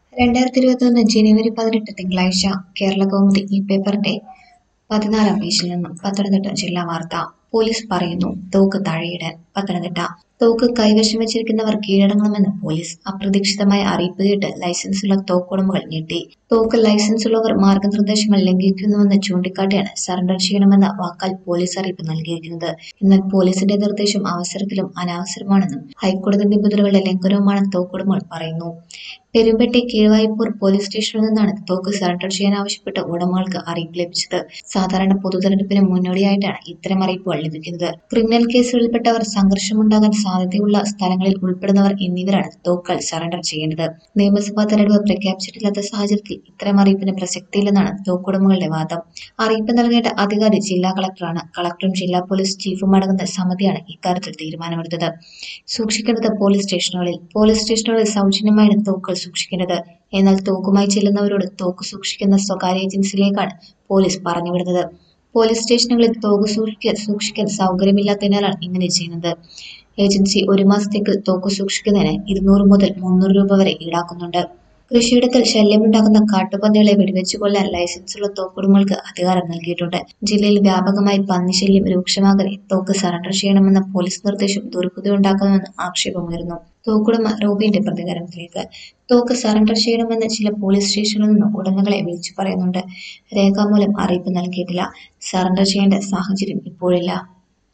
രണ്ടായിരത്തി ഇരുപത്തിയൊന്ന് ജനുവരി പതിനെട്ട് തിങ്കളാഴ്ച കേരള കൗമുദി ഈ പേപ്പറിന്റെ പതിനാലാം പേജിൽ നിന്നും പത്തനംതിട്ട ജില്ലാ വാർത്ത പോലീസ് പറയുന്നു തോക്ക് താഴെയിടാൻ പത്തനംതിട്ട തോക്ക് കൈവശം വെച്ചിരിക്കുന്നവർ കീഴടങ്ങണമെന്ന് പോലീസ് അപ്രതീക്ഷിതമായ അറിയിപ്പ് കേട്ട് ലൈസൻസുള്ള തോക്കുടമകൾ ഞെട്ടി തോക്ക് ലൈസൻസ് ഉള്ളവർ മാർഗനിർദ്ദേശങ്ങൾ ലംഘിക്കുന്നുവെന്ന് ചൂണ്ടിക്കാട്ടിയാണ് സറണ്ടർ ചെയ്യണമെന്ന വാക്കാൽ പോലീസ് അറിയിപ്പ് നൽകിയിരിക്കുന്നത് എന്നാൽ പോലീസിന്റെ നിർദ്ദേശം അവസരത്തിലും അനാവസരമാണെന്നും ഹൈക്കോടതി നിബന്ധനകളുടെ ലംഘനവുമാണ് തോക്കുടമകൾ പറയുന്നു പെരുമ്പട്ടി കീഴ്വായ്പൂർ പോലീസ് സ്റ്റേഷനിൽ നിന്നാണ് തോക്ക് സറണ്ടർ ചെയ്യാൻ ആവശ്യപ്പെട്ട് ഉടമകൾക്ക് അറിയിപ്പ് ലഭിച്ചത് സാധാരണ പൊതുതെരഞ്ഞെടുപ്പിന് മുന്നോടിയായിട്ടാണ് ഇത്തരം അറിയിപ്പുകൾ ലഭിക്കുന്നത് ക്രിമിനൽ കേസുകളിൽപ്പെട്ടവർ സംഘർഷമുണ്ടാകാൻ സാധ്യതയുള്ള സ്ഥലങ്ങളിൽ ഉൾപ്പെടുന്നവർ എന്നിവരാണ് തോക്കുകൾ സറണ്ടർ ചെയ്യേണ്ടത് നിയമസഭാ തെരഞ്ഞെടുപ്പ് പ്രഖ്യാപിച്ചിട്ടില്ലാത്ത സാഹചര്യത്തിൽ ഇത്തരം അറിയിപ്പിന് പ്രസക്തിയില്ലെന്നാണ് തോക്കുടമകളുടെ വാദം അറിയിപ്പ് നൽകേണ്ട അധികാരി ജില്ലാ കളക്ടറാണ് കളക്ടറും ജില്ലാ പോലീസ് ചീഫും അടങ്ങുന്ന സമിതിയാണ് ഇക്കാര്യത്തിൽ തീരുമാനമെടുത്തത് സൂക്ഷിക്കേണ്ടത് പോലീസ് സ്റ്റേഷനുകളിൽ പോലീസ് സ്റ്റേഷനുകളിൽ സൗജന്യമായാണ് തോക്കുകൾ സൂക്ഷിക്കുന്നത് എന്നാൽ തോക്കുമായി ചെല്ലുന്നവരോട് തോക്ക് സൂക്ഷിക്കുന്ന സ്വകാര്യ ഏജൻസിയിലേക്കാണ് പോലീസ് പറഞ്ഞുവിടുന്നത് പോലീസ് സ്റ്റേഷനുകളിൽ തോക്ക് സൂക്ഷിക്കാൻ സൂക്ഷിക്കാൻ സൗകര്യമില്ലാത്തതിനാലാണ് ഇങ്ങനെ ചെയ്യുന്നത് ഏജൻസി ഒരു മാസത്തേക്ക് തോക്ക് സൂക്ഷിക്കുന്നതിന് ഇരുന്നൂറ് മുതൽ മുന്നൂറ് രൂപ വരെ ഈടാക്കുന്നുണ്ട് കൃഷിയിടത്തിൽ ശല്യമുണ്ടാക്കുന്ന കാട്ടുപന്നികളെ വെടിവെച്ചു കൊല്ലാൻ ലൈസൻസുള്ള തോക്കുടമകൾക്ക് അധികാരം നൽകിയിട്ടുണ്ട് ജില്ലയിൽ വ്യാപകമായി പന്നിശല്യം രൂക്ഷമാകവെ തോക്ക് സറണ്ടർ ചെയ്യണമെന്ന പോലീസ് നിർദ്ദേശം ദുർബുദ്ധിയുണ്ടാക്കുന്നുവെന്ന് ആക്ഷേപമുയർന്നു തോക്കുടമ റോബിന്റെ പ്രതികരണത്തിലേക്ക് തോക്ക് സറണ്ടർ ചെയ്യണമെന്ന് ചില പോലീസ് സ്റ്റേഷനിൽ നിന്ന് ഉടമകളെ വിളിച്ചു പറയുന്നുണ്ട് രേഖാമൂലം അറിയിപ്പ് നൽകിയിട്ടില്ല സറണ്ടർ ചെയ്യേണ്ട സാഹചര്യം ഇപ്പോഴില്ല